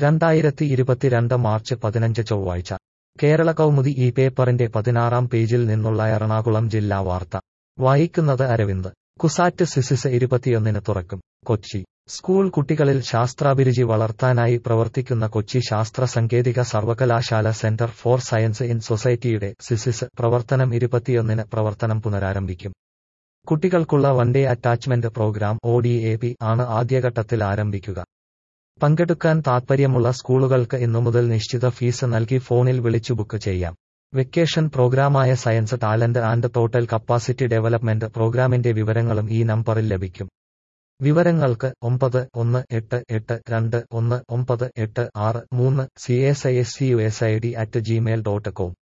രണ്ടായിരത്തി ഇരുപത്തിരണ്ട് മാർച്ച് പതിനഞ്ച് ചൊവ്വാഴ്ച കേരള കൗമുദി ഈ പേപ്പറിന്റെ പതിനാറാം പേജിൽ നിന്നുള്ള എറണാകുളം ജില്ലാ വാർത്ത വായിക്കുന്നത് അരവിന്ദ് കുസാറ്റ് സിസിസ് ഇരുപത്തിയൊന്നിന് തുറക്കും കൊച്ചി സ്കൂൾ കുട്ടികളിൽ ശാസ്ത്രാഭിരുചി വളർത്താനായി പ്രവർത്തിക്കുന്ന കൊച്ചി ശാസ്ത്ര സാങ്കേതിക സർവകലാശാല സെന്റർ ഫോർ സയൻസ് ഇൻ സൊസൈറ്റിയുടെ സിസിസ് പ്രവർത്തനം ഇരുപത്തിയൊന്നിന് പ്രവർത്തനം പുനരാരംഭിക്കും കുട്ടികൾക്കുള്ള one day attachment programme O D A P ആണ് ആദ്യഘട്ടത്തിൽ ആരംഭിക്കുക പങ്കെടുക്കാൻ താൽപ്പര്യമുള്ള സ്കൂളുകൾക്ക് ഇന്നു മുതൽ നിശ്ചിത ഫീസ് നൽകി ഫോണിൽ വിളിച്ചു ബുക്ക് ചെയ്യാം വെക്കേഷൻ പ്രോഗ്രാമായ science talent and total capacity development പ്രോഗ്രാമിന്റെ വിവരങ്ങളും ഈ നമ്പറിൽ ലഭിക്കും വിവരങ്ങൾക്ക് ഒമ്പത് ഒന്ന് എട്ട് എട്ട് രണ്ട് ഒന്ന് ഒമ്പത് എട്ട് ആറ് മൂന്ന് C S I S C U S I D at Gmail dot com